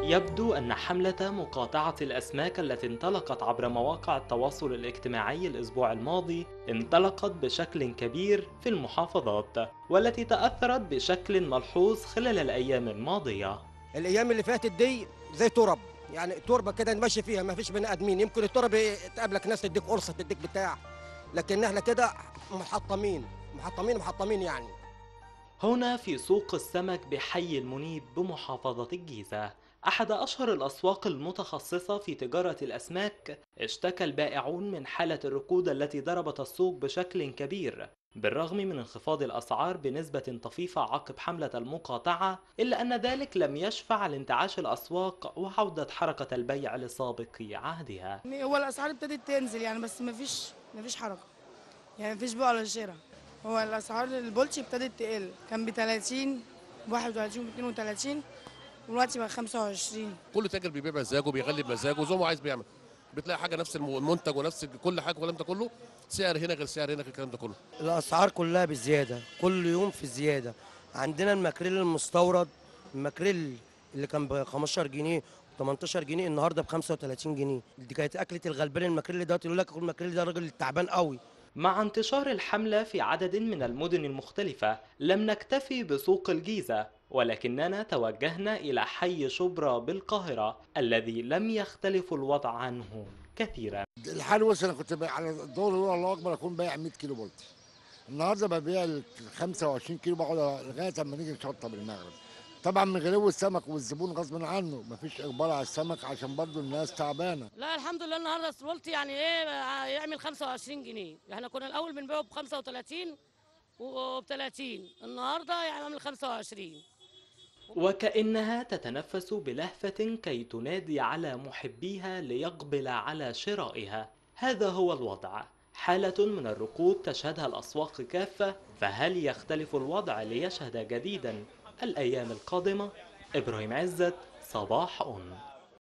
يبدو أن حملة مقاطعة الأسماك التي انطلقت عبر مواقع التواصل الاجتماعي الأسبوع الماضي انطلقت بشكل كبير في المحافظات والتي تأثرت بشكل ملحوظ خلال الأيام الماضية الايام اللي فاتت دي زي ترب يعني تربه كده ماشي فيها ما فيش بني ادمين يمكن الترب تقابلك ناس تديك قرصه تديك بتاع لكن احنا كده محطمين محطمين محطمين يعني هنا في سوق السمك بحي المنيب بمحافظة الجيزة أحد أشهر الأسواق المتخصصة في تجارة الأسماك اشتكى البائعون من حالة الركود التي ضربت السوق بشكل كبير بالرغم من انخفاض الأسعار بنسبة طفيفة عقب حملة المقاطعة إلا أن ذلك لم يشفع لانتعاش الأسواق وعودة حركة البيع لسابق عهدها هو الاسعار ابتدت تنزل يعني بس مفيش مفيش حركه يعني مفيش بيع ولا شراء هو الاسعار البولتي ابتدت تقل كان ب 30 21 و 32 ودلوقتي بقى 25 كل تاجر بيبيع مزاجه بيغلي بمزاجه زي ما هو عايز بيعمل بتلاقي حاجه نفس الم- المنتج ونفس كل حاجه والكلام ده كله سعر هنا غير سعر هنا غير الكلام ده كله الاسعار كلها بزياده كل يوم في زياده عندنا الماكريل المستورد الماكريل اللي كان ب 15 جنيه 18 جنيه النهارده ب 35 جنيه دي كانت اكله الغلبان الماكريل ده يقول لك خد الماكريل ده راجل تعبان قوي مع انتشار الحملة في عدد من المدن المختلفة لم نكتفي بسوق الجيزة ولكننا توجهنا إلى حي شبرا بالقاهرة الذي لم يختلف الوضع عنه كثيرا الحال وصل انا كنت بقى على الدور الاولى الله اكبر اكون بايع 100 كيلو بولتي النهارده ببيع ال 25 كيلو بقعد لغايه اما نيجي نشطب المغرب طبعا من غلو السمك والزبون غصب عنه مفيش اقبال على السمك عشان برضو الناس تعبانه لا الحمد لله النهارده السولت يعني ايه يعمل 25 جنيه احنا كنا الاول بنبيعه ب 35 وب 30 النهارده يعمل 25 وكأنها تتنفس بلهفة كي تنادي على محبيها ليقبل على شرائها هذا هو الوضع حالة من الركود تشهدها الأسواق كافة فهل يختلف الوضع ليشهد جديدا الأيام القادمة؟ إبراهيم عزت صباح أون